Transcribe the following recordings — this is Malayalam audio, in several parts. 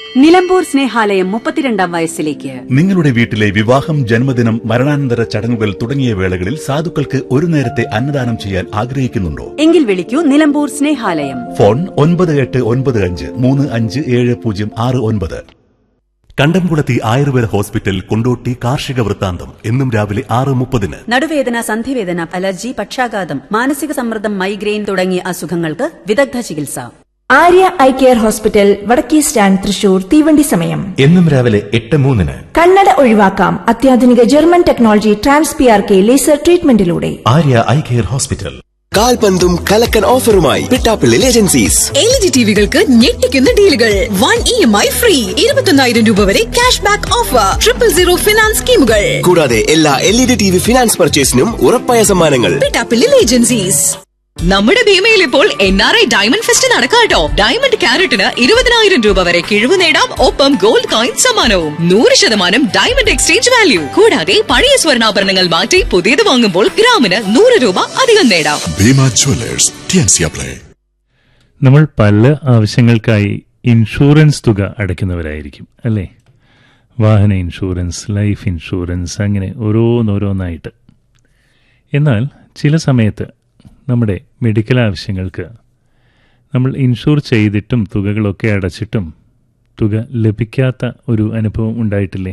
നിലമ്പൂർ സ്നേഹാലയം മുപ്പത്തിരണ്ടാം വയസ്സിലേക്ക് നിങ്ങളുടെ വീട്ടിലെ വിവാഹം ജന്മദിനം മരണാനന്തര ചടങ്ങുകൾ തുടങ്ങിയ വേളകളിൽ സാധുക്കൾക്ക് ഒരു നേരത്തെ അന്നദാനം ചെയ്യാൻ ആഗ്രഹിക്കുന്നുണ്ടോ എങ്കിൽ വിളിക്കൂ നിലമ്പൂർ സ്നേഹാലയം ഫോൺ ഒൻപത് എട്ട് ഒൻപത് അഞ്ച് മൂന്ന് അഞ്ച് ഏഴ് പൂജ്യം ആറ് ഒൻപത് കണ്ടംകുളത്തി ആയുർവേദ ഹോസ്പിറ്റൽ കൊണ്ടോട്ടി കാർഷിക വൃത്താന്തം എന്നും രാവിലെ ആറ് മുപ്പതിന് നടുവേദന സന്ധിവേദന അലർജി പക്ഷാഘാതം മാനസിക സമ്മർദ്ദം മൈഗ്രെയിൻ തുടങ്ങിയ അസുഖങ്ങൾക്ക് വിദഗ്ധ ചികിത്സ ആര്യ ഐ കെയർ ഹോസ്പിറ്റൽ വടക്കേ സ്റ്റാൻഡ് തൃശൂർ തീവണ്ടി സമയം എന്നും രാവിലെ എട്ട് മൂന്നിന് കണ്ണട ഒഴിവാക്കാം അത്യാധുനിക German technology trans P R K laser ട്രീറ്റ്മെന്റിലൂടെ ആര്യ ഐ കെയർ ഹോസ്പിറ്റൽ കാൽപന്തും കലക്കൻ ഓഫറുമായി പിട്ടാപ്പിള്ളിൽ ഏജൻസീസ് എൽ ജി ടിവികൾക്ക് ഞെട്ടിക്കുന്ന ഡീലുകൾ one E M I free ഇരുപത്തൊന്നായിരം രൂപ വരെ cash back offer triple zero finance സ്കീമുകൾ കൂടാതെ എല്ലാ L E D T V finance പർച്ചേസിനും ഉറപ്പായ സമ്മാനങ്ങൾ പിട്ടാപ്പിള്ളിൽ ഏജൻസീസ് നമ്മുടെ ഭീമയിൽ ഇപ്പോൾ N R I diamond fest നടക്കാട്ടോ ഡയമണ്ട് ക്യാരറ്റിന് ഇരുപതിനായിരം രൂപ വരെ കിഴിവ് നേടാം ഒപ്പം ഗോൾഡ് കോയിൻ സമ്മാനവും നൂറ് ശതമാനം ഡയമണ്ട് എക്സ്ചേഞ്ച് വാല്യൂ കൂടാതെ പഴയ സ്വർണ്ണാഭരണങ്ങൾ മാറ്റി പുതിയത് വാങ്ങുമ്പോൾ ഗ്രാമിന് നൂറ് രൂപ അധികം നേടാം ഭീമ ജ്വല്ലേഴ്സ് ടിയൻസിയ പ്ലേ നമ്മൾ പല ആവശ്യങ്ങൾക്കായി ഇൻഷുറൻസ് തുക അടയ്ക്കുന്നവരായിരിക്കും അല്ലേ വാഹന ഇൻഷുറൻസ് ലൈഫ് ഇൻഷുറൻസ് അങ്ങനെ ഓരോന്നോരോന്നായിട്ട് എന്നാൽ ചില സമയത്ത് നമ്മുടെ മെഡിക്കൽ ആവശ്യങ്ങൾക്ക് നമ്മൾ ഇൻഷുർ ചെയ്തിട്ടും തുകകളൊക്കെ അടച്ചിട്ടും തുക ലഭിക്കാത്ത ഒരു അനുഭവം ഉണ്ടായിട്ടില്ലേ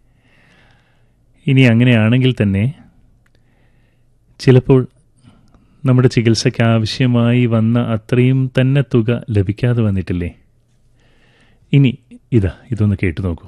ഇനി അങ്ങനെയാണെങ്കിൽ തന്നെ ചിലപ്പോൾ നമ്മുടെ ചികിത്സയ്ക്ക് ആവശ്യമായി വന്ന അത്രയും തന്നെ തുക ലഭിക്കാതെ വന്നിട്ടില്ലേ ഇനി ഇതാ ഇതൊന്ന് കേട്ടു നോക്കൂ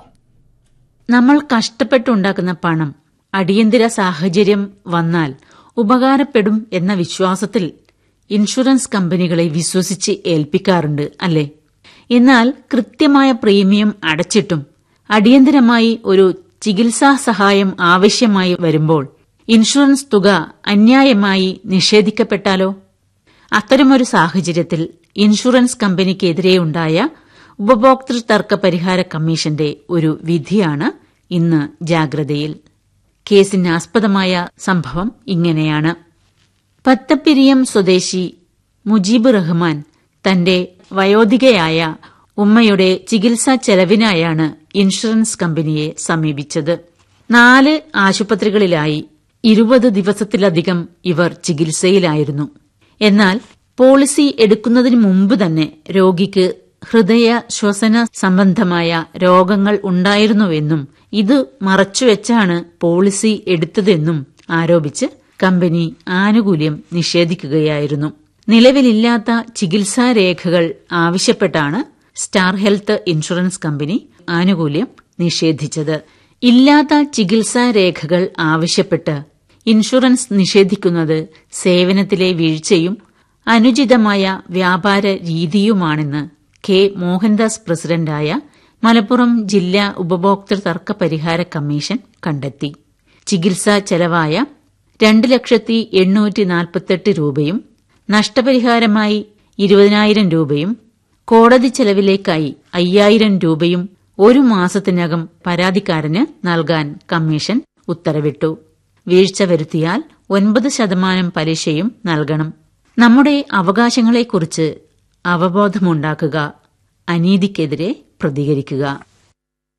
നമ്മൾ കഷ്ടപ്പെട്ടുണ്ടാക്കുന്ന പണം അടിയന്തര സാഹചര്യം വന്നാൽ ഉപകാരപ്പെടും എന്ന വിശ്വാസത്തിൽ ഇൻഷുറൻസ് കമ്പനികളെ വിശ്വസിച്ച് ഏൽപ്പിക്കാറുണ്ട് അല്ലേ എന്നാൽ കൃത്യമായ പ്രീമിയം അടച്ചിട്ടും അടിയന്തരമായി ഒരു ചികിത്സാ സഹായം ആവശ്യമായി വരുമ്പോൾ ഇൻഷുറൻസ് തുക അന്യായമായി നിഷേധിക്കപ്പെട്ടാലോ അത്തരമൊരു സാഹചര്യത്തിൽ ഇൻഷുറൻസ് കമ്പനിക്കെതിരെയുണ്ടായ ഉപഭോക്തൃ തർക്ക പരിഹാര കമ്മീഷന്റെ ഒരു വിധിയാണ് ഇന്ന് ജാഗ്രതയിൽ കേസിന് ആസ്പദമായ സംഭവം ഇങ്ങനെയാണ് പത്തപ്പിരിയം സ്വദേശി മുജീബ് റഹ്മാൻ തന്റെ വയോധികയായ ഉമ്മയുടെ ചികിത്സാ ചെലവിനായാണ് ഇൻഷുറൻസ് കമ്പനിയെ സമീപിച്ചത് നാല് ആശുപത്രികളിലായി ഇരുപത് ദിവസത്തിലധികം ഇവർ ചികിത്സയിലായിരുന്നു എന്നാൽ പോളിസി എടുക്കുന്നതിന് മുമ്പ് തന്നെ രോഗിക്ക് ഹൃദയ ശ്വസന സംബന്ധമായ രോഗങ്ങൾ ഉണ്ടായിരുന്നുവെന്നും ഇത് മറച്ചുവെച്ചാണ് പോളിസി എടുത്തതെന്നും ആരോപിച്ച് കമ്പനി ആനുകൂല്യം നിഷേധിക്കുകയായിരുന്നു നിലവിലില്ലാത്ത ചികിത്സാ രേഖകൾ ആവശ്യപ്പെട്ടാണ് സ്റ്റാർ ഹെൽത്ത് ഇൻഷുറൻസ് കമ്പനി ആനുകൂല്യം നിഷേധിച്ചത് ഇല്ലാത്ത ചികിത്സാ രേഖകൾ ആവശ്യപ്പെട്ട് ഇൻഷുറൻസ് നിഷേധിക്കുന്നത് സേവനത്തിലെ വീഴ്ചയും അനുചിതമായ വ്യാപാര രീതിയുമാണെന്ന് കെ മോഹൻദാസ് പ്രസിഡന്റായ മലപ്പുറം ജില്ലാ ഉപഭോക്തൃ തർക്ക പരിഹാര കമ്മീഷൻ കണ്ടെത്തി ചികിത്സാ ചെലവായ രണ്ട് ലക്ഷത്തി എണ്ണൂറ്റി നാൽപ്പത്തെട്ട് രൂപയും നഷ്ടപരിഹാരമായി ഇരുപതിനായിരം രൂപയും കോടതി ചെലവിലേക്കായി അയ്യായിരം രൂപയും ഒരു മാസത്തിനകം പരാതിക്കാരന് നൽകാൻ കമ്മീഷൻ ഉത്തരവിട്ടു വീഴ്ച വരുത്തിയാൽ ഒൻപത് ശതമാനം പലിശയും നൽകണം നമ്മുടെ അവകാശങ്ങളെക്കുറിച്ച് അവബോധമുണ്ടാക്കുക അനീതിക്കെതിരെ പ്രതികരിക്കുക